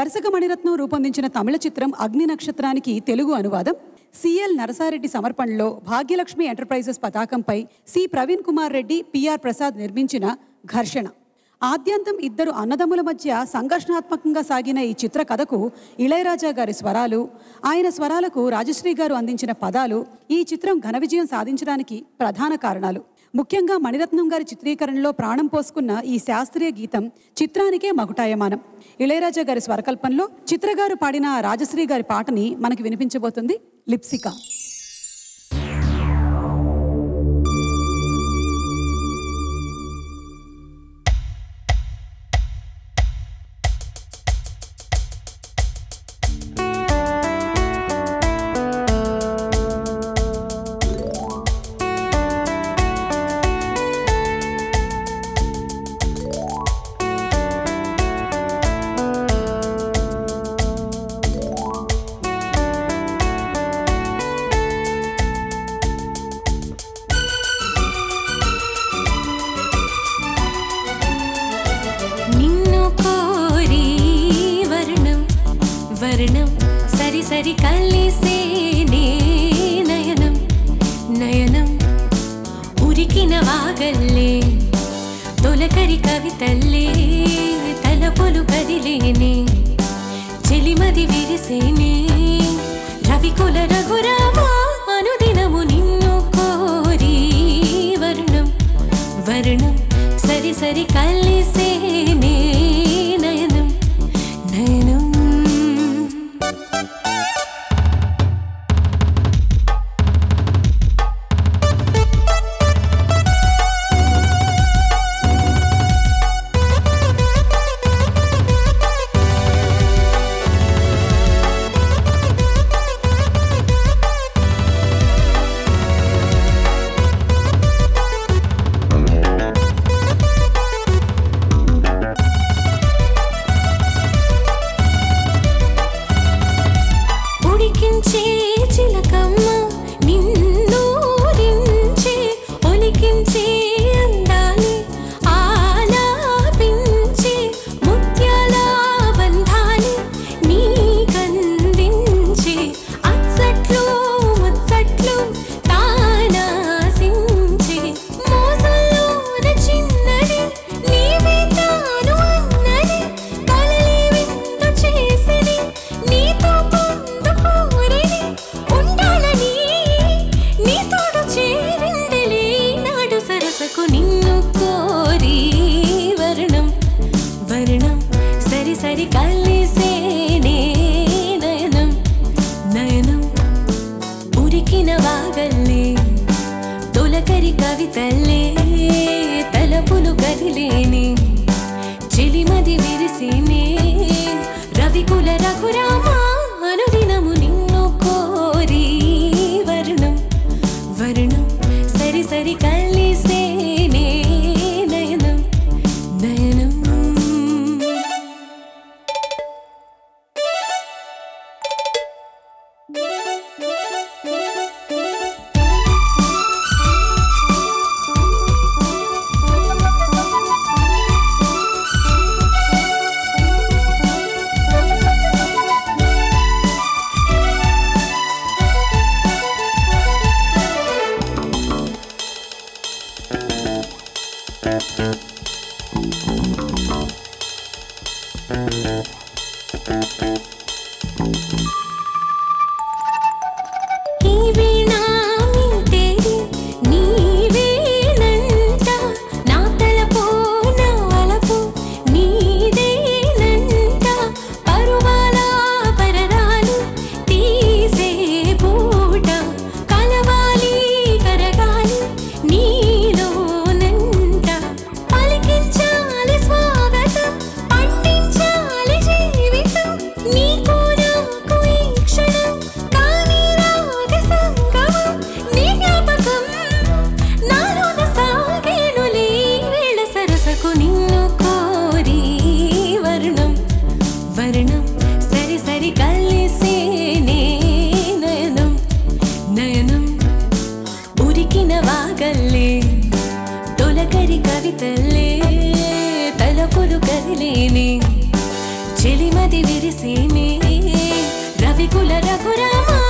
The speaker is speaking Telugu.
దర్శక మణిరత్నం రూపొందించిన తమిళ చిత్రం అగ్ని నక్షత్రానికి తెలుగు అనువాదం సిఎల్ నరసారెడ్డి సమర్పణలో భాగ్యలక్ష్మి ఎంటర్ప్రైజెస్ పతాకంపై సి ప్రవీణ్ కుమార్ రెడ్డి పిఆర్ ప్రసాద్ నిర్మించిన ఘర్షణ ఆద్యంతం ఇద్దరు అన్నదమ్ముల మధ్య సంఘర్షణాత్మకంగా సాగిన ఈ చిత్ర కథకు ఇళయరాజా గారి స్వరాలు ఆయన స్వరాలకు రాజశ్రీ గారు అందించిన పదాలు ఈ చిత్రం ఘన విజయం సాధించడానికి ప్రధాన కారణాలు ముఖ్యంగా మణిరత్నం గారి చిత్రీకరణలో ప్రాణం పోసుకున్న ఈ శాస్త్రీయ గీతం చిత్రానికే మగుటాయమానం ఇళయరాజా గారి స్వరకల్పంలో చిత్రగారు పాడిన రాజశ్రీ గారి పాటని మనకి వినిపించబోతుంది లిప్సికా నిన్ను కోరి వర్ణం వర్ణం సరి సరి కలిసేనే నయనం నయనం ఉరికిన వాగల్లే తొలకరి కవితల్లే తలపులు కదిలేనే చెలిమది విరిసేనే రవికుల రఘురామా అనుదినము నిన్ను కోరి వర్ణం వర్ణం సరి సరి కలిసేనే నయనం నయనం ఉడికించే చిలకమ్మ నిన్నూరించే ఒలికించే అందాలి ఆలాపించే ముత్యాల బంధాలి నీకందించే అచ్చట్లు ముచ్చట్లు తానాసించే మోసంలోన చిన్నది నీవే తాను అన్నది కలలి విందు చేసిని నీతో పొందుకోరిని ఉండాలని నీ తోడు చేరిందిలే నాడు సరసకు నిన్ను కోరి వర్ణం వర్ణం సరి సరి కలిసేనే నయనం నయనం ఉరికిన వాగల్లే తొలకరి కవితల్లే తలపులు కదిలేని చెలిమది విరిసినే రవికుల రఘురామా అనుదినము నిన్ను కోరి వర్ణం వర్ణం సరి సరి కలిసేనే నయనం నయనం మది మది విరిసేనే రవికుల రఘురామా